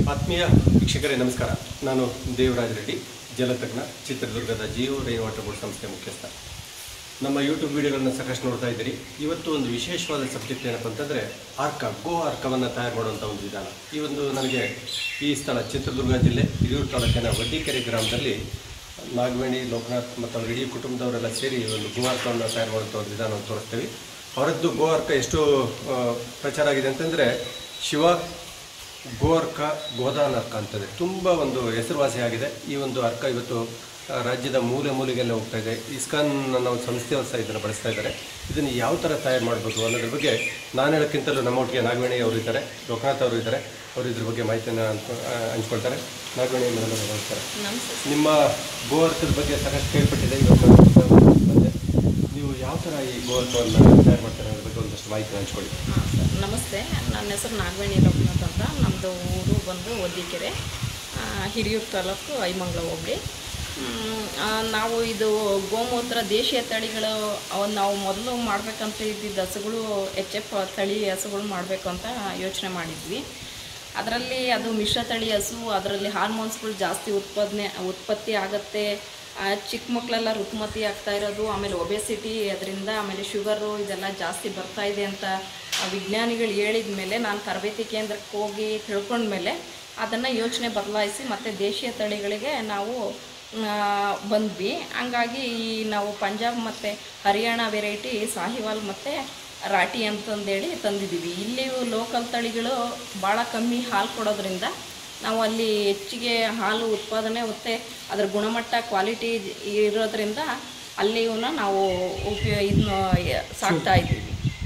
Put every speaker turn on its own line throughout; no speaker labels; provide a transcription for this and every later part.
ಆತ್ಮೀಯ ವೀಕ್ಷಕರೇ ನಮಸ್ಕಾರ ನಾನು ದೇವರಾಜ್ ರೆಡ್ಡಿ ಜಲತಜ್ಞ ಚಿತ್ರದುರ್ಗದ ಜಿಯೋ ರೈನ್ ವಾಟರ್ ಬೋರ್ಡ್ ಸಂಸ್ಥೆ ಮುಖ್ಯಸ್ಥ ನಮ್ಮ ಯೂಟ್ಯೂಬ್ ವಿಡಿಯೋಗಳನ್ನ ಸಾಕಷ್ಟು ನೋಡ್ತಾ ಇದ್ದೀರಿ ಇವತ್ತು ಒಂದು ವಿಶೇಷವಾದ ಸಬ್ಜೆಕ್ಟ್ ಏನಪ್ಪ ಅಂತಂದರೆ ಆರ್ಕ ಗೋ ಆರ್ಕವನ್ನು ತಯಾರು ಮಾಡುವಂಥ ಒಂದು ವಿಧಾನ ಈ ಒಂದು ನನಗೆ ಈ ಸ್ಥಳ ಚಿತ್ರದುರ್ಗ ಜಿಲ್ಲೆ ಹಿರಿಯೂರು ತಾಲೂಕಿನ ವಡ್ಡಿಕೆರೆ ಗ್ರಾಮದಲ್ಲಿ ನಾಗವೇಣಿ ಲೋಕನಾಥ್ ಮತ್ತು ಅವ್ರ ಇಡೀ ಕುಟುಂಬದವರೆಲ್ಲ ಸೇರಿ ಒಂದು ಗೋ ಆರ್ಕವನ್ನು ತಯಾರು ಮಾಡುವಂಥ ಒಂದು ವಿಧಾನವನ್ನು ತೋರಿಸ್ತೀವಿ ಅವರದ್ದು ಗೋ ಆರ್ಕ ಎಷ್ಟು ಆ, ಪ್ರಚಾರ ಆಗಿದೆ ಅಂತಂದರೆ ಶಿವ ಗೋರ್ಕ ಗೋದಾನ ಅರ್ಕ ಅಂತದೆ ತುಂಬ ಒಂದು ಹೆಸರುವಾಸಿಯಾಗಿದೆ ಈ ಒಂದು ಅರ್ಕ ಇವತ್ತು ಆ, ರಾಜ್ಯದ ಮೂಲೆ ಮೂಲೆಗೆಲ್ಲ ಹೋಗ್ತಾ ಇದೆ ಇಸ್ಕಾನ್ ಅನ್ನೋ ಒಂದು ಸಂಸ್ಥೆಯವರು ಸಹ ಇದನ್ನು ಬಳಸ್ತಾ ಇದ್ದಾರೆ ಇದನ್ನು ಯಾವ ಥರ ತಯಾರು ಮಾಡಬೇಕು ಅನ್ನೋದ್ರ ಬಗ್ಗೆ ನಾನು ಹೇಳೋಕ್ಕಿಂತಲೂ ನಮ್ಮ ಒಟ್ಟಿಗೆ ನಾಗವೇಣಿ ಅವರು ಇದ್ದಾರೆ ಲೋಕನಾಥ್ ಅವರು ಇದ್ದಾರೆ ಅವರು ಇದ್ರ ಬಗ್ಗೆ ಮಾಹಿತಿಯನ್ನು ಹಂಚ್ಕೊ- ಆ, ಹಂಚ್ಕೊಳ್ತಾರೆ ನಾಗವೇಣಿ ಮೇಡಮ್ ಅವರು ನಮಸ್ಕಾರ
ನಮಸ್ತೆ
ನಿಮ್ಮ ಗೋ ಅರ್ಕದ ಬಗ್ಗೆ ಸಾಕಷ್ಟು ಕೇಳ್ಪಟ್ಟಿದೆ ಇವತ್ತು ನಾನು ಬಂದೆ ನೀವು ಯಾವ ಥರ ಈ ಗೋ ಅರ್ಕವನ್ನು ತಯಾರು ಮಾಡ್ತಾರೆ ಅದ್ರ ಬಗ್ಗೆ ಒಂದಷ್ಟು ಮಾಹಿತಿ ಹಂಚ್ಕೊಳ್ಳಿ
ಹಾಂ ಸರ್ ನಮಸ್ತೆ ನನ್ನ ಹೆಸರು ನಾಗವೇಣಿ ಲೋಕನಾಥ್ ಅಂತ ನಮ್ಮದು ಊರು ಬಂದು ಒದ್ದಿಕೆರೆ ಆ, ಹಿರಿಯೂರು ತಾಲೂಕು ಐಮಂಗ್ಲ ಹೋಬಳಿ ಮ್, ಆ, ನಾವು ಇದು ಗೋಮೂತ್ರ ದೇಶೀಯ ತಳಿಗಳು ಅವನ್ನ ನಾವು ಮೊದಲು ಮಾಡಬೇಕಂತ ಇದ್ದಿದ್ದ ಹಸುಗಳು ಎಚ್ ಎಫ್ ತಳಿ ಹಸುಗಳು ಮಾಡಬೇಕು ಅಂತ ಯೋಚನೆ ಮಾಡಿದ್ವಿ ಅದರಲ್ಲಿ ಅದು ಮಿಶ್ರ ತಳಿ ಹಸು ಅದರಲ್ಲಿ ಹಾರ್ಮೋನ್ಸ್ಗಳು ಜಾಸ್ತಿ ಉತ್ಪಾದನೆ ಉತ್ಪತ್ತಿ ಆಗುತ್ತೆ ಆ, ಚಿಕ್ಕ ಮಕ್ಕಳೆಲ್ಲ ಋತುಮತಿ ಆಗ್ತಾ ಇರೋದು ಆಮೇಲೆ ಒಬೆಸಿಟಿ ಅದರಿಂದ ಆಮೇಲೆ ಶುಗರು ಇದೆಲ್ಲ ಜಾಸ್ತಿ ಬರ್ತಾ ಇದೆ ಅಂತ ಆ ವಿಜ್ಞಾನಿಗಳು ಹೇಳಿದ ಮೇಲೆ ನಾನು ತರಬೇತಿ ಕೇಂದ್ರಕ್ಕೆ ಹೋಗಿ ತಿಳ್ಕೊಂಡ್ಮೇಲೆ ಅದನ್ನು ಯೋಚನೆ ಬದಲಾಯಿಸಿ ಮತ್ತು ದೇಶೀಯ ತಳಿಗಳಿಗೆ ನಾವು ಆ, ಬಂದ್ವಿ ಹಂಗಾಗಿ ಈ ನಾವು ಪಂಜಾಬ್ ಮತ್ತು ಹರಿಯಾಣ ವೆರೈಟಿ ಸಾಹಿವಾಲ್ ಮತ್ತು ರಾಟಿ ಅಂತಂದೇಳಿ ತಂದಿದ್ದೀವಿ ಇಲ್ಲಿ ಲೋಕಲ್ ತಳಿಗಳು ಭಾಳ ಕಮ್ಮಿ ಹಾಲು ಕೊಡೋದ್ರಿಂದ ನಾವು ಅಲ್ಲಿ ಹೆಚ್ಚಿಗೆ ಹಾಲು ಉತ್ಪಾದನೆ ಮತ್ತು ಅದರ ಗುಣಮಟ್ಟ ಕ್ವಾಲಿಟಿ ಇರೋದ್ರಿಂದ ಅಲ್ಲಿ ಇವನ್ನ ನಾವು ಉಪಯೋ ಇದನ್ನ ಸಾಕ್ತಾ ಇದ್ದೀವಿ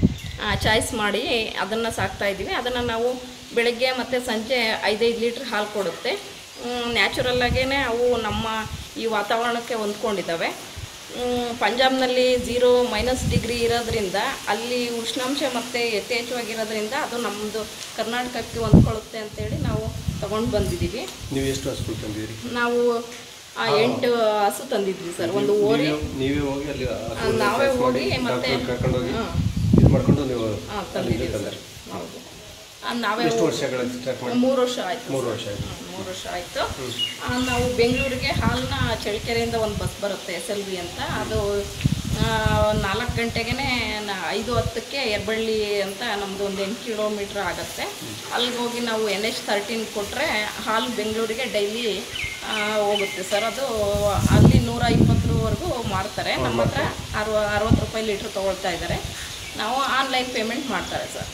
ಚಾಯ್ಸ್ ಮಾಡಿ ಅದನ್ನು ಸಾಕ್ತಾ ಇದ್ದೀವಿ ಅದನ್ನು ನಾವು ಬೆಳಗ್ಗೆ ಮತ್ತು ಸಂಜೆ ಐದೈದು ಲೀಟ್ರ್ ಹಾಲು ಕೊಡುತ್ತೆ ನ್ಯಾಚುರಲ್ಲಾಗೇ ಅವು ನಮ್ಮ ಈ ವಾತಾವರಣಕ್ಕೆ ಹೊಂದ್ಕೊಂಡಿದ್ದಾವೆ ಮ್, ಪಂಜಾಬ್ನಲ್ಲಿ ಝೀರೋ ಮೈನಸ್ ಡಿಗ್ರಿ ಇರೋದ್ರಿಂದ ಅಲ್ಲಿ ಉಷ್ಣಾಂಶ ಮತ್ತು ಯಥೇಚ್ಛವಾಗಿರೋದ್ರಿಂದ ಅದು ನಮ್ಮದು ಕರ್ನಾಟಕಕ್ಕೆ ಹೊಂದ್ಕೊಳ್ಳುತ್ತೆ ಅಂತೇಳಿ ನಾವು ತಗೊಂಡು ಬಂದಿದ್ದೀವಿ
ನೀವು ಎಷ್ಟು ಹಸುಗಳು ತಂದಿದ್ದೀರಿ
ನಾವು ಆ, ಎಂಟು ಹಸು ತಂದಿದ್ವಿ ಸರ್ ಒಂದು ಓರಿ
ನೀವೇ- ನೀವೇ ಹೋಗಿ ಅಲ್ಲಿ
ಆ, ನಾವೇ ಹೋಗಿ ಮತ್ತೆ
ಕರ್ಕೊಂಡು ಹೋಗಿ
ಹಾಂ
ಇದು ಮಾಡ್ಕೊಂಡು ನೀವು
ಹಾಂ ತಂದಿದ್ದೀವಿ
ತಂದ್ರೆ
ಸರ್ ಹೌದು ಆ, ನಾವೇ
ಎಷ್ಟು ವರ್ಷಗಳ ಸ್ಟಾರ್ಟ್ ಮಾಡಿ
ಮೂರು ವರ್ಷ ಆಯಿತು
ಮೂರು ವರ್ಷ ಆಯ್ತು
ಮೂರು ವರ್ಷ ಆಯಿತು ನಾವು ಬೆಂಗಳೂರಿಗೆ ಹಾಲನ್ನ ಚಳ್ಳಕೆರೆಯಿಂದ ಒಂದು ಬಸ್ ಬರುತ್ತೆ ಎಸ್ ಎಲ್ ವಿ ಅಂತ ಅದು ಆ, ನಾಲ್ಕು ಗಂಟೆಗೆ ಐದು ಹತ್ತಕ್ಕೆ ಎರ್ಬಳ್ಳಿ ಅಂತ ನಮ್ಮದು ಒಂದು ಎಂಟು ಕಿಲೋಮೀಟ್ರ್ ಆಗುತ್ತೆ ಅಲ್ಲಿಗೆ ಹೋಗಿ ನಾವು ಎನ್ ಎಚ್ ತರ್ಟೀನ್ ಕೊಟ್ಟರೆ ಹಾಲು ಬೆಂಗಳೂರಿಗೆ ಡೈಲಿ ಹೋಗುತ್ತೆ ಸರ್ ಅದು ಅಲ್ಲಿ ನೂರ ಇಪ್ಪತ್ತರವರೆಗೂ ಮಾರ್ತಾರೆ ನಮ್ಮ ಹತ್ರ ಅರವ ಅರವತ್ತು ರೂಪಾಯಿ ಲೀಟ್ರ್ ತೊಗೊಳ್ತಾ ಇದ್ದಾರೆ ನಾವು ಆನ್ಲೈನ್ ಪೇಮೆಂಟ್ ಮಾಡ್ತಾರೆ ಸರ್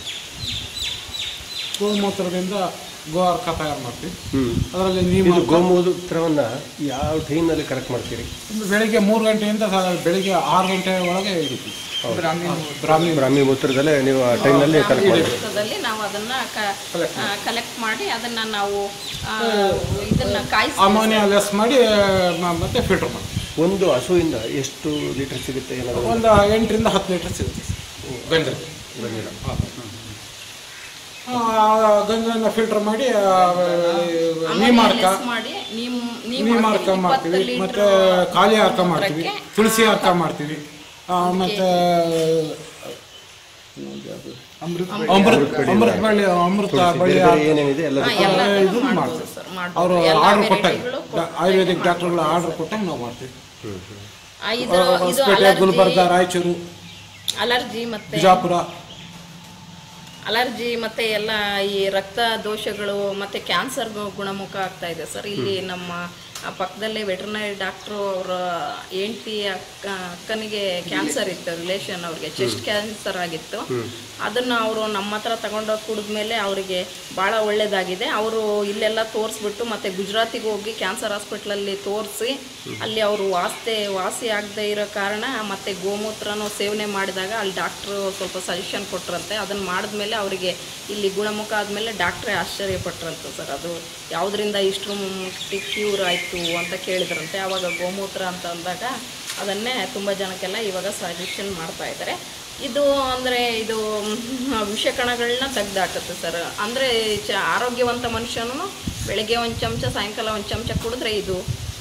ಗೋಮೂತ್ರದಿಂದ ಗೋ ಅರ್ಕ ತಯಾರು ಮಾಡ್ತೀವಿ
ಹ್ಮ್
ಅದರಲ್ಲಿ
ಇದು
ನೀವು
ಗೋಮೂತ್ರವನ್ನ ಯಾವ ಟೈಮ್ನಲ್ಲಿ ಕರೆಕ್ಟ್ ಮಾಡ್ತೀರಿ
ಬೆಳಿಗ್ಗೆ ಮೂರು ಗಂಟೆಯಿಂದ ಸ- ಬೆಳಿಗ್ಗೆ ಆರು ಗಂಟೆ ಒಳಗೆ ಹಿಡಿತೀವಿ ಬ್ರಾಹ್ಮಿ
ಬ್ರಾಹ್ಮಿ ಮೂತ್ರದಲ್ಲೇ ನೀವು ಆ ಟೈಮ್ನಲ್ಲಿ ಕರೆಕ್ಟ್ ಮಾಡಿ
ಹಂತದಲ್ಲಿ ನಾವು ಅದನ್ನ ಕಲೆಕ್ಟ್ ಮಾಡಿ ಅದನ್ನ ನಾವು ಆ, ಇದನ್ನ ಕಾಯಿಸಿ
ಅಮೋನಿಯಾ ಲೆಸ್ ಮಾಡಿ ಮ- ಮತ್ತೆ ಫಿಲ್ಟರ್ ಮಾಡ್ತೀವಿ
ಒಂದು ಹಸುವಿಂದ ಎಷ್ಟು ಲೀಟರ್ ಸಿಗುತ್ತೆ ಏನಾದರೂ
ಒಂದು ಎಂಟರಿಂದ ಹತ್ತು ಲೀಟರ್ ಸಿಗುತ್ತೆ ಗಂಜಲ
ಗೊತ್ತಿಲ್ಲ
ಗಂಜಲನ್ನ ಫಿಲ್ಟರ್ ಮಾಡಿ ಆ,
ಆಮೇಲೆ
ನೀಮಾರ್ಕ
ಲೆಸ್ ಮಾಡಿ ನೀಮ್ ನೀಮ್
ನೀಮಾರ್ಕ ಮಾಡ್ತೀವಿ
ಇಪ್ಪತ್ತು
ಮತ್ತೆ
ಲೀಟ್ರ್
ಖಾಲಿ ಅರ್ಕ ಮಾಡ್ತೀವಿ
ಮೂತ್ರಕ್ಕೆ
ತುಳಸಿ ಅರ್ಕ ಮಾಡ್ತೀವಿ ಆ, ಮತ್ತೆ ಅಮೃತ ಅಮೃತ ಬಳ್ಳಿ ಅಮೃತ ಬಳ್ಳಿ
ಬೇರೆ ಬೇರೆ ಏನೇನಿದೆ ಎಲ್ಲ
ಹಾ, ಎಲ್ಲ
ಇದು
ಮಾಡ್ಬೋದು
ಮಾಡ್ತೀವಿ
ಸರ್ ಮಾಡ್ಬೋದು.
ಅವರು
ಎಲ್ಲ
ಆರ್ಡರ್ ಕೊಟ್ಟಾಗ
ವೆರೈಟಿಗಳು
ಡಾ- ಆಯುರ್ವೇದಿಕ್ ಡಾಕ್ಟರ್ಗಳು ಆರ್ಡರ್ ಕೊಟ್ಟಾಗ ನಾವು ಮಾಡ್ತೀವಿ
ಆ, ಇದು ಇದು
ಹೊಸಪೇಟೆ ಗುಲ್ಬರ್ಗ
ಅಲರ್ಜಿ
ರಾಯಚೂರು
ಅಲರ್ಜಿ ಮತ್ತೆ
ಬಿಜಾಪುರ
ಅಲರ್ಜಿ ಮತ್ತೆ ಎಲ್ಲ ಈ ರಕ್ತ ದೋಷಗಳು ಮತ್ತೆ ಕ್ಯಾನ್ಸರ್ ಗುಣಮುಖ ಆಗ್ತಾ ಇದೆ ಸರ್ ಇಲ್ಲಿ ನಮ್ಮ ಆ ಪಕ್ಕದಲ್ಲೇ ವೆಟರ್ನರಿ ಡಾಕ್ಟ್ರು ಅವರ ಹೆಂಡತಿ ಅಕ್ಕ ಅಕ್ಕನಿಗೆ ಕ್ಯಾನ್ಸರ್ ಇತ್ತು ರಿಲೇಷನ್ ಅವ್ರಿಗೆ ಚೆಸ್ಟ್ ಕ್ಯಾನ್ಸರ್ ಆಗಿತ್ತು ಅದನ್ನು ಅವರು ನಮ್ಮ ಹತ್ರ ತಗೊಂಡೋಗಿ ಕುಡಿದ್ಮೇಲೆ ಅವರಿಗೆ ಭಾಳ ಒಳ್ಳೆಯದಾಗಿದೆ ಅವರು ಇಲ್ಲೆಲ್ಲ ತೋರಿಸ್ಬಿಟ್ಟು ಮತ್ತು ಗುಜರಾತಿಗೆ ಹೋಗಿ ಕ್ಯಾನ್ಸರ್ ಹಾಸ್ಪಿಟ್ಲಲ್ಲಿ ತೋರಿಸಿ ಅಲ್ಲಿ ಅವರು ವಾಸ್ತೆ ವಾಸಿ ಆಗದೆ ಇರೋ ಕಾರಣ ಮತ್ತು ಗೋಮೂತ್ರನೂ ಸೇವನೆ ಮಾಡಿದಾಗ ಅಲ್ಲಿ ಡಾಕ್ಟ್ರು ಸ್ವಲ್ಪ ಸಜೆಷನ್ ಕೊಟ್ರಂತೆ ಅದನ್ನು ಮಾಡಿದ್ಮೇಲೆ ಅವರಿಗೆ ಇಲ್ಲಿ ಗುಣಮುಖ ಆದಮೇಲೆ ಡಾಕ್ಟ್ರೇ ಆಶ್ಚರ್ಯಪಟ್ರಂತೆ ಸರ್ ಅದು ಯಾವುದರಿಂದ ಇಷ್ಟು ಕ್ಯೂರ್ ಆಯಿತು ಅಂತ ಕೇಳಿದ್ರಂತೆ ಆವಾಗ ಗೋಮೂತ್ರ ಅಂತ ಅಂದಾಗ ಅದನ್ನೇ ತುಂಬ ಜನಕ್ಕೆಲ್ಲ ಇವಾಗ ಸಜೆಷನ್ ಮಾಡ್ತಾ ಇದ್ದಾರೆ ಇದು ಅಂದರೆ ಇದು ಮ್, ವಿಷಕಣಗಳನ್ನ ತೆಗ್ದಾಕುತ್ತೆ ಸರ್ ಅಂದರೆ ಚ ಆರೋಗ್ಯವಂತ ಮನುಷ್ಯನು ಬೆಳಗ್ಗೆ ಒಂದು ಚಮಚ ಸಾಯಂಕಾಲ ಒಂದು ಚಮಚ ಕುಡಿದ್ರೆ ಇದು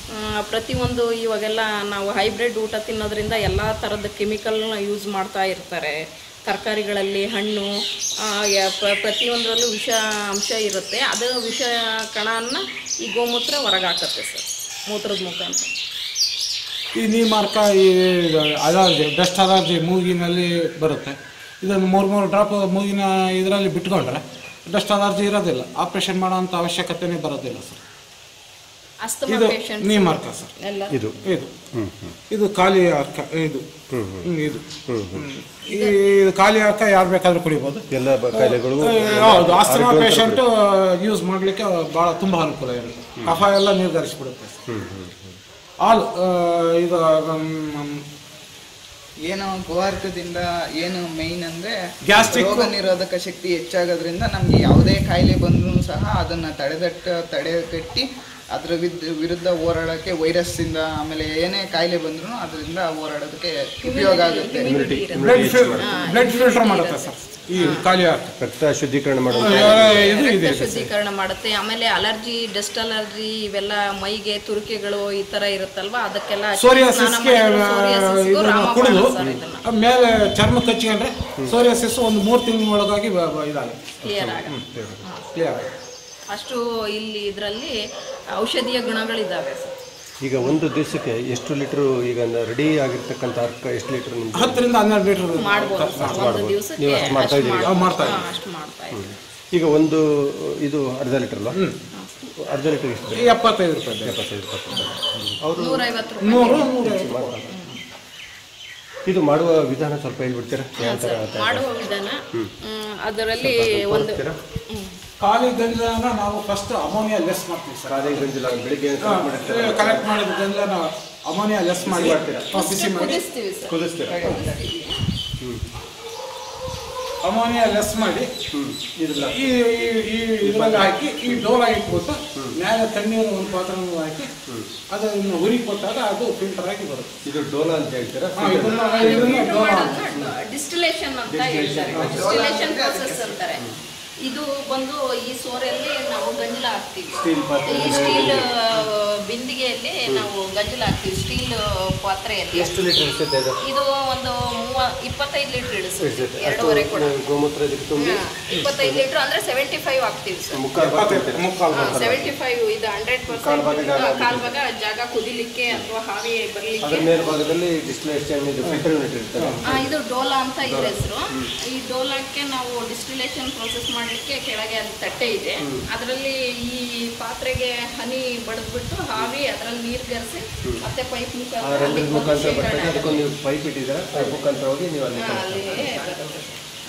ಆ, ಪ್ರತಿಯೊಂದು ಇವಾಗೆಲ್ಲ ನಾವು ಹೈಬ್ರಿಡ್ ಊಟ ತಿನ್ನೋದ್ರಿಂದ ಎಲ್ಲ ಥರದ ಕೆಮಿಕಲ್ನ ಯೂಸ್ ಮಾಡ್ತಾ ಇರ್ತಾರೆ ತರಕಾರಿಗಳಲ್ಲಿ ಹಣ್ಣು ಆ, ಯ- ಪ್ರ- ಪ್ರತಿಯೊಂದರಲ್ಲೂ ವಿಷ ಅಂಶ ಇರುತ್ತೆ ಅದು ವಿಷ ಕಣನ ಈ ಗೋಮೂತ್ರ ಹೊರಗಾಕತ್ತೆ ಸರ್ ಮೂತ್ರದ ಮುಖಾಂತರ
ಈ ನೀಮಾರ್ಕ ಈ ಅಲರ್ಜಿ ಡಸ್ಟ್ ಅಲರ್ಜಿ ಮೂಗಿನಲ್ಲಿ ಬರುತ್ತೆ ಇದನ್ನು ಮೂರು ಮೂರು ಡ್ರಾಪ್ ಮೂಗಿನ ಇದರಲ್ಲಿ ಬಿಟ್ಕೊಂಡ್ರೆ ಡಸ್ಟ್ ಅಲರ್ಜಿ ಇರೋದಿಲ್ಲ ಆಪ್ರೇಷನ್ ಮಾಡೋಂಥ ಅವಶ್ಯಕತೆನೇ ಬರೋದಿಲ್ಲ ಸರ್
ಅಸ್ತಮಾ
ಇದು
ಪೇಷಂಟ್
ನೀಮಾರ್ಕ ಸರ್
ಎಲ್ಲ
ಇದು
ಇದು ಇದು ಖಾಲಿ ಅರ್ಕ ಇದು ಹ್ಮ್, ಇದು ಹ್ಮ್. ಈ ಇದು ಖಾಲಿ ಅರ್ಕ ಯಾರು ಬೇಕಾದ್ರೂ ಕುಡಿಬೋದು
ಎಲ್ಲ ಬ- ಕಾಯಿಲೆಗಳು
ಹೌದು ಆಸ್ತಮಾ ಪೇಷಂಟ್ ಯೂಸ್ ಮಾಡಲಿಕ್ಕೆ ಭಾಳ ತುಂಬ ಅನುಕೂಲ ಇರುತ್ತೆ ಕಫ ಎಲ್ಲ ನಿರ್ಧರಿಸ್ಬಿಡುತ್ತೆ ಸರ್. ಹಾಲು ಆ, ಇದು ಮ್,
ಏನು ಗೋವಾರ್ಕದಿಂದ ಏನು ಮೇಯ್ನ್ ಅಂದ್ರೆ
Gastric-
ರೋಗ ನಿರೋಧಕ ಶಕ್ತಿ ಹೆಚ್ಚಾಗೋದ್ರಿಂದ ನಮ್ಗೆ ಯಾವುದೇ ಕಾಯಿಲೆ ಬಂದ್ರೂ ಸಹ ಅದನ್ನ ತಡೆದಟ್ಟ ತಡೆಗಟ್ಟಿ ಅದ್ರ ವಿದ್ ವಿರುದ್ಧ ಹೋರಾಡೋಕ್ಕೆ ವೈರಸ್ ಇಂದ ಆಮೇಲೆ ಏನೇ ಕಾಯಿಲೆ ಬಂದ್ರೂ ಅದರಿಂದ ಹೋರಾಡೋದಕ್ಕೆ ಉಪಯೋಗ ಆಗುತ್ತೆ
immunity ಇರುತ್ತೆ.
ಬ್ಲಡ್ ಫಿಲ್ ಬ್ಲಡ್ ಫಿಲ್ಟರ್ ಮಾಡುತ್ತೆ ಸರ್ ಈ ಖಾಲಿ ಅರ್ಕ
ರಕ್ತ ಶುದ್ಧೀಕರಣ ಮಾಡುವಂತ
ಇದು ಇದೆ
ರಕ್ತ ಶುದ್ಧೀಕರಣ ಮಾಡುತ್ತೆ ಆಮೇಲೆ ಅಲರ್ಜಿ ಡಸ್ಟ್ ಅಲರ್ಜಿ ಇವೆಲ್ಲ ಮೈಗೆ ತುರಿಕೆಗಳು ಈ ತರ ಇರುತ್ತಲ್ವಾ ಅದಕ್ಕೆಲ್ಲ ಸ್ನಾನ
ಸೋರಿಯಾಸಿಸ್ಗೆ
ಮಾಡಿದ್ರು psoriasisಗೂ
ಇದನ್ನ
ರಾಮಬಾಣ
ಕುಡಿದು
ಸರ್ ಇದನ್ನ
ಮೇಲೆ ಚರ್ಮ ಕಚ್ಕೊಂಡ್ರೆ ಸೋರಿಯಾಸಿಸ್ ಒಂದು ಮೂರು ತಿಂಗಳ ಒಳಗಾಗಿ ಬ- ಬ- ಇದಾಗುತ್ತೆ
ಕ್ಲಿಯರ್ ಆಗ
ಕ್ಲಿಯರ್
ಅಷ್ಟು ಇಲ್ಲಿ ಇದರಲ್ಲಿ ಔಷಧೀಯ ಗುಣಗಳಿದ್ದಾವೆ ಸರ್
ಈಗ ಒಂದು ದಿವಸಕ್ಕೆ ಎಷ್ಟು ಲೀಟರ್ ಈಗ ರೆಡಿ ಆಗಿರ್ತಕ್ಕಂಥ ಅರ್ಕ ಎಷ್ಟು ಲೀಟರ್ ನಿಮ್ಗೆ
ಹತ್ತರಿಂದ ಹನ್ನೆರಡು ಲೀಟರ್
ಮಾಡ್ಬೋದು ಸರ್ ಒಂದು ದಿವಸಕ್ಕೆ
ನೀವು ಅಷ್ಟು ಮಾಡ್ತಾ
ಅಷ್ಟು
ಇದ್ದೀರಿ?
ಮಾಡ್-
ನಾವು ಮಾಡ್ತಾ
ಹಾ, ಅಷ್ಟು ಮಾಡ್ತಾ ಇದ್ದೀವಿ
ಈಗ ಒಂದು ಇದು ಅರ್ಧ ಲೀಟರ್ ಅಲ್ವಾ ಅರ್ಧ ಲೀಟರ್ ಎಷ್ಟು ಬೇಕು?
ಎಪ್ಪತ್ತೈದು ರೂಪಾಯಿ ಬೇಕು.
ಎಪ್ಪತ್ತೈದು ರೂಪಾಯಿ ಅವರು
ನೂರೈವತ್ತು ರೂಪಾಯಿ
ನೂರು ನೂರೈವತ್ತು
ಇದು ಮಾಡುವ ವಿಧಾನ ಸ್ವಲ್ಪ ಹೇಳ್ಬಿಡ್ತೀರಾ ಯಾವ ಥರ
ಸರ್ ಮಾಡುವ ವಿಧಾನ ಹ್ಮ್, ಅದರಲ್ಲಿ ಒಂದು ಹ್ಮ್.
ಖಾಲಿ ಗಂಜಲನ ನಾವು ಫಸ್ಟ್ ಅಮೋನಿಯಾ ಲೆಸ್ ಮಾಡ್ತೀವಿ ಸರ್
ಅದೇ ಗಂಜಿಲ ಬೆಳಿಗ್ಗೆ start ಮಾಡಿರ್ತೀರಾ?
ಕಲೆಕ್ಟ್ ಮಾಡಿದ ಗಂಜಲನ ಅಮೋನಿಯಾ ಲೆಸ್ ಮಾಡಿ ಬಿಸಿ ಮಾಡಿ
ಕುದಿಸ್ತೀವಿ ಸರ್
ಕುದಿಸ್ತೀರಾ
ಅಮೋನಿಯಾ ಲೆಸ್ ಮಾಡಿ
ಇದಿಲ್ಲ
ಈ ಈ- ಈ ಇದರಲ್ಲಿ ಹಾಕಿ ಈ ಡೋಲ ಇಟ್ಬಿಟ್ಟು ಮೇಲೆ ತಣ್ಣೀರು ಒಂದು ಪಾತ್ರ ಹಾಕಿ ಅದನ್ನು ಉರಿ ಕೊಟ್ಟಾಗ ಅದು ಫಿಲ್ಟರ್ ಆಗಿ ಬರುತ್ತೆ
ಇದು ಡೋಲಾ ಅಂತ ಹೇಳ್ತೀರಾ
ಹಾ, ಇದನ್ನ ಇದನ್ನ ಡೋಲ ಅಂತ
ಡಿಸ್ಟಿಲೇಷನ್ ಅಂತ ಹೇಳ್ತಾರೆ ಡಿಸ್ಟಿಲೇಷನ್ ಪ್ರೋಸೆಸ್ ಅಂತಾರೆ ಇದು ಬಂದು ಈ ಸೋರೆಯಲ್ಲಿ ನಾವು ಗಂಜಲ ಹಾಕ್ತೀವಿ
Steel ಪಾತ್ರೆ.
ಈ ಸ್ಟೀಲ್ ಬಿಂದಿಗೆಯಲ್ಲಿ ನಾವು ಗಂಜಲ ಹಾಕ್ತೀವಿ ಸ್ಟೀಲ್ ಪಾತ್ರೆಯಲ್ಲಿ
ಎಷ್ಟು ಲೀಟರ್ ಇರ್ತೈತೆ ಇದು
ಇದು ಒಂದು ಮೂವ ಇಪ್ಪತ್ತೈದು ಲೀಟರ್ ಇಳಿಸುತ್ತೆ
ಇರ್ತೈತೆ
ಎರಡೂವರೆ ಕೂಡ
ಅಷ್ಟು ಗೋಮೂತ್ರ ಇದಕ್ಕೆ ತುಂಬಿ
ಹಾ, ಇಪ್ಪತ್ತೈದು ಲೀಟರ್ ಅಂದ್ರೆ ಸೆವೆಂಟಿ ಫೈವ್ ಹಾಕ್ತೀವಿ ಸರ್
ಮುಕ್ಕಾಲು ಭಾಗ ಕೊಡ್ತೀರಾ?
ಮುಕ್ಕಾಲು ಭಾಗ.
ಸೆವೆಂಟಿ ಫೈವ್ ಇದು ಹಂಡ್ರೆಡ್
ಕಾಲ್ ಭಾಗ ಜಾಗ
ಪರ್ಸೆಂಟ್ ಕಾಲ್ ಭಾಗ ಜಾಗ ಕುದಿಲಿಕ್ಕೆ ಅಥವಾ ಹಾವಿ
ಅದ್ರ
ಬರಲಿಕ್ಕೆ
ಮೇಲ್ಭಾಗದಲ್ಲಿ ಡಿಸ್ಟಿಲೇಷನ್ ಇದು ಫಿಲ್ಟರ್ ಯೂನಿಟ್ ಇರ್ತದೆ
ಆ, ಇದು ಡೋಲಾ ಅಂತ ಇದ್ರ ಹೆಸರು ಈ ಡೋಲಾಕ್ಕೆ ನಾವು ಡಿಸ್ಟಿಲೇಷನ್ ಪ್ರೋಸೆಸ್ ಮಾಡಲಿಕ್ಕೆ ಕೆಳಗೆ ಅಲ್ಲಿ ತಟ್ಟೆ ಇದೆ ಅದರಲ್ಲಿ ಈ ಪಾತ್ರೆಗೆ ಹನಿ ಬಡಿದ್ಬಿಟ್ಟು ಹಾವಿ ಅದರಲ್ಲಿ ನೀರು ಗರಿಸಿ ಮತ್ತೆ ಪೈಪ್
ಆ
ಮುಖಾಂತರ
ರಂಧ್ರದ
ಅದಕ್ಕೊಂದು
ಮುಖಾಂತರ
ಶೇಖರಣೆ
ಬರ್ತದೆ
ಆಗುತ್ತೆ.
ಅದಕ್ಕೊಂದು ನೀವು ಪೈಪ್ ಇಟ್ಟಿದ್ದೀರಾ ಪೈಪ್ ಮುಖಾಂತರ ಹೋಗಿ ನೀವು ಅಲ್ಲಿ
ಹಾ, ಅಲ್ಲಿ ಬರುತ್ತೆ.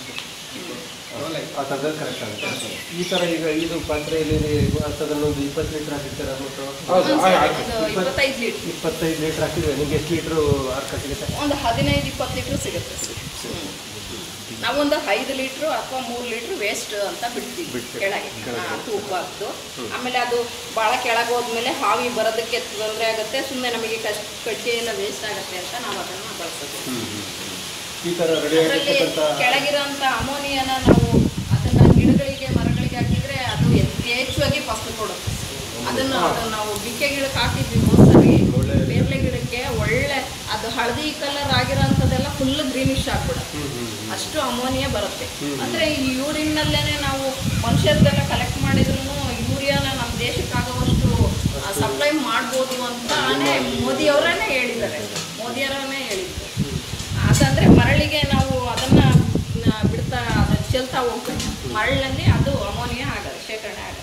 ಆ ಥರದಲ್ಲಿ ಕರೆಕ್ಟ್ ಆಗುತ್ತೆ ಈ ಥರ ಈಗ ಇದು ಪಾತ್ರೆಯಲ್ಲಿ ಅದನ್ನು ಒಂದು ಇಪ್ಪತ್ತು ಲೀಟರ್ ಹಾಕಿರ್ತಾರೆ ಮತ್ತು
ಹೌದು
ಹ್ಮ್,
ಆ-
ಸರ್,
ಆಯ್ತು.
ಇದು ಇಪ್ಪತ್ತೈದು ಲೀಟರ್
ಇಪ್ಪತ್ತೈದು ಲೀಟರ್ ಹಾಕಿದ್ರೆ ನಿಮ್ಗೆ ಎಷ್ಟು ಲೀಟ್ರು ಅರ್ಕ ಸಿಗುತ್ತೆ
ಒಂದು ಹದಿನೈದು ಇಪ್ಪತ್ತು ಲೀಟ್ರ್ ಸಿಗುತ್ತೆ ಹ್ಮ್. ನಾವೊಂದು ಐದು ಲೀಟ್ರು ಅಥವಾ ಮೂರು ಲೀಟ್ರ್ ವೇಸ್ಟ್ ಅಂತ ಬಿಡ್ತೀವಿ ಕೆಳಗೆ ಹಾ, ತೂಕ ಹಾಕ್ದು ಆಮೇಲೆ ಅದು ಭಾಳ ಕೆಳಗೆ ಹೋದ್ಮೇಲೆ ಹಾವಿ ಬರೋದಕ್ಕೆ ತೊಂದರೆ ಆಗುತ್ತೆ ಸುಮ್ಮನೆ ನಮಗೆ ಕಷ್ಟ ಕಡ್ಡಿ ಎಲ್ಲ ವೇಸ್ಟ್ ಆಗುತ್ತೆ ಅಂತ ನಾವು ಅದನ್ನು ಬಳಸೋದು
ಈ ಥರ ರೆಡಿ
ಅದರಲ್ಲಿ
ಆಗಿರ್ತಕ್ಕಂಥ
ಕೆಳಗಿರೋಂಥ ಅಮೋನಿಯಾನ ನಾವು ಅದನ್ನ ಗಿಡಗಳಿಗೆ ಮರಗಳಿಗೆ ಹಾಕಿದ್ರೆ ಅದು ಯಥೇಚ್ಛವಾಗಿ ಫಸಲು ಕೊಡುತ್ತೆ ಅದನ್ನು ಅದು ನಾವು ಬಿಕ್ಕೆ ಗಿಡಕ್ಕೆ ಹಾಕಿದ್ವಿ ಹೋದ್ ಸರಿ ಬೇರ್ಲೆ ಗಿಡಕ್ಕೆ ಒಳ್ಳೆ ಅದು ಹಳದಿ ಕಲರ್ ಆಗಿರೋಂಥದ್ದೆಲ್ಲ ಫುಲ್ ಗ್ರೀನಿಶ್ ಆಗ್ಬಿಡುತ್ತೆ ಅಷ್ಟು ಅಮೋನಿಯಾ ಬರುತ್ತೆ ಅಂದ್ರೆ ಈ ಯೂರಿನ್ನಲ್ಲೇನೆ ನಾವು ಮನುಷ್ಯರ್ದೆಲ್ಲ ಕಲೆಕ್ಟ್ ಮಾಡಿದ್ರು ಯೂರಿಯಾನ ನಮ್ಮ ದೇಶಕ್ಕಾಗುವಷ್ಟು ಸಪ್ಲೈ ಮಾಡ್ಬೋದು ಅಂತಾನೆ ಮೋದಿಯವರೇ ಹೇಳಿದ್ದಾರೆ ಮೋದಿಯವರೇ ಹೇಳಿದ್ರು ಅದಂದ್ರೆ ಮರಳಿಗೆ ನಾವು ಅದನ್ನ ನ- ಬಿಡ್ತಾ ಅದನ್ನ ಚೆಲ್ತಾ ಹೋಗ್ಬೇಕು ಮರಳಿನಲ್ಲಿ ಅದು ಅಮೋನಿಯಾ ಆಗತ್ತೆ ಶೇಖರಣೆ ಆಗತ್ತೆ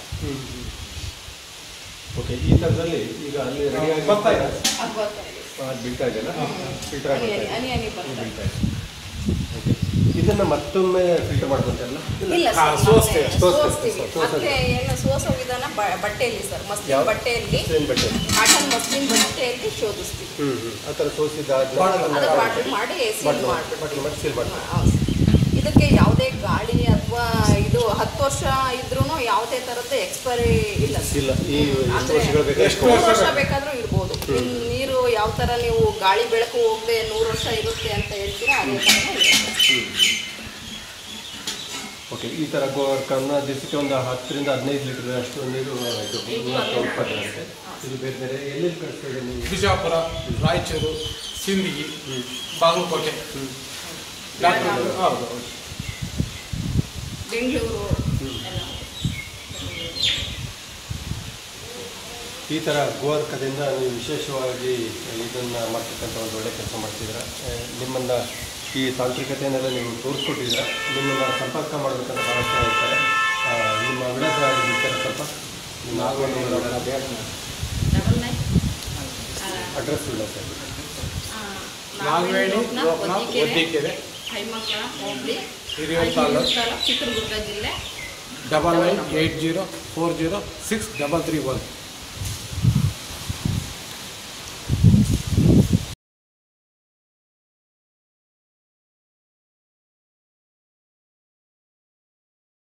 ಓಕೆ ಈ ಥರದಲ್ಲಿ ಈಗ ಅಲ್ಲಿ ರೆಡಿ ಆಗಿ
ಬರ್ತಾ ಇದೆ.
ಅದು ಬರ್ತಾ ಇದೆ.
ಅದು ಬೀಳ್ತಾ ಇದೆಯಲ್ಲ ಫಿಲ್ಟರ್
ಹನಿ
ಆಗುತ್ತೆ
ಹನಿ ಹನಿ ಹನಿ ಬರ್ತಾ ಇದೆ.
ಬೀಳ್ತಾ ಇದೆ ಓಕೆ ಇದನ್ನ ಮತ್ತೊಮ್ಮೆ ಫಿಲ್ಟರ್ ಮಾಡ್ಕೊಂತಾರಲ್ಲ
ಇಲ್ಲ
ಹಾ,
ಸರ್
ಸೋಸ್ತೆ,
ಮತ್ತೆ
ಸೋಸ್ತೆ,
ಸೋಸ್ತೀವಿ
ಸೋಸೋದು.
ಮತ್ತೆ ಏನು ಸೋಸೋ ವಿಧಾನ ಬ- ಬಟ್ಟೆಯಲ್ಲಿ ಸರ್ ಮಸ್ಲಿನ್
ಯಾವ?
ಬಟ್ಟೆಯಲ್ಲಿ
ಮಸ್ಲಿನ್ ಬಟ್ಟೆ
ಕಾಟನ್ ಮಸ್ಲಿನ್ ಬಟ್ಟೆಯಲ್ಲಿ ಶೋಧಿಸ್ತೀವಿ
ಹ್ಞೂ ಹ್ಞೂ ಆ ಥರ ಸೋಸಿದಾದ್ಮೇಲೆ
ಅದು
ಅದನ್ನ
ಬಾಟ್ಲ್ ಮಾಡಿ ಸೀಲ್
ಬಟ್ಲು
ಮಾಡ್ಬಿಟ್ಟು
ಬಟ್ಲು ಮಾಡಿ ಸೀಲ್ ಮಾಡ್ತಾರೆ
ಹೌದು. ಇದಕ್ಕೆ ಯಾವುದೇ ಗಾಳಿ ಅಥವಾ ಇದು ಹತ್ತು ವರ್ಷ ಇದ್ರೂ ಯಾವುದೇ ಥರದ್ದು ಎಕ್ಸ್ಪೈರಿ ಇಲ್ಲ ಸರ್.
ಇಲ್ಲ ಈ ಎಷ್ಟು
ಅಂದ್ರೆ
ವರ್ಷಗಳು ಬೇಕಾದ್ರೆ
ಎಷ್ಟು
ನೂರು ವರ್ಷ ಬೇಕಾದ್ರೂ ಇರ್ಬೋದು ಇನ್ ನೀರು ಯಾವ ಥರ ನೀವು ಗಾಳಿ ಬೆಳಕು ಹೋಗದೆ ನೂರು ವರ್ಷ ಇರುತ್ತೆ ಅಂತ ಹೇಳ್ತೀರಾ ಅದೇ ಥರನೇ ಇರುತ್ತೆ
ಓಕೆ ಈ ಥರ ಗೋವರ್ಕನ್ನು ದಿವಸಕ್ಕೆ ಒಂದು ಹತ್ತರಿಂದ ಹದಿನೈದು ಲೀಟರ್ ಅಷ್ಟು ನೀರು ಇದು ಗೋವರ್ಕ ಉತ್ಪಾದನೆ ಆಗುತ್ತೆ ಇದು ಬೇರೆ ಬೇರೆ ಎಲ್ಲೆಲ್ಲಿ ಕಳಿಸ್ತಾ ಇದೆ ನೀವು
ಬಿಜಾಪುರ ರಾಯಚೂರು ಸಿಂದಗಿ ಬಾಗಲಕೋಟೆ ಡಾಕ್ಟರ್ ಹೌದು ಹೌದು
ಬೆಂಗಳೂರು ಎಲ್ಲ
ಈ ಥರ ಗೋವರ್ಕದಿಂದ ನೀವು ವಿಶೇಷವಾಗಿ ಇದನ್ನು ಮಾಡ್ತಕ್ಕಂಥ ಒಂದು ಒಳ್ಳೆ ಕೆಲಸ ಮಾಡ್ತಿದ್ದೀರಾ ಆ, ನಿಮ್ಮನ್ನು ಈ ತಾಂತ್ರಿಕತೆಯನ್ನೆಲ್ಲ ನೀವು ತೋರಿಸ್ಕೊಟ್ಟಿದ್ದೀರಾ ನಿಮ್ಮನ್ನು ಸಂಪರ್ಕ ಮಾಡಬೇಕಂತ ಭಾಳಷ್ಟು ಜನ ಇರ್ತಾರೆ ಆ, ನಿಮ್ಮ ವಿಳಾಸ ಇರ್ತಾರೆ ಸ್ವಲ್ಪ ನಿಮ್ಮ
ಡಬಲ್ ನೈನ್
ಅಡ್ರೆಸ್ ವಿಳಾಸ
ನಾಗವೇಣಿ
ಲೋಕನಾಥ್
ಲೋಕನಾಥ್
ಒದ್ದಿಕೆರೆ
ಒದ್ದಿಕೆರೆ
ಹೈಮಂಗಳ ಹೋಬಳಿ
ಹಿರಿಯೂರು ತಾಲೂಕು.
ತಾಲೂಕು ಚಿತ್ರದುರ್ಗ ಜಿಲ್ಲೆ
double nine eight zero four zero six double three one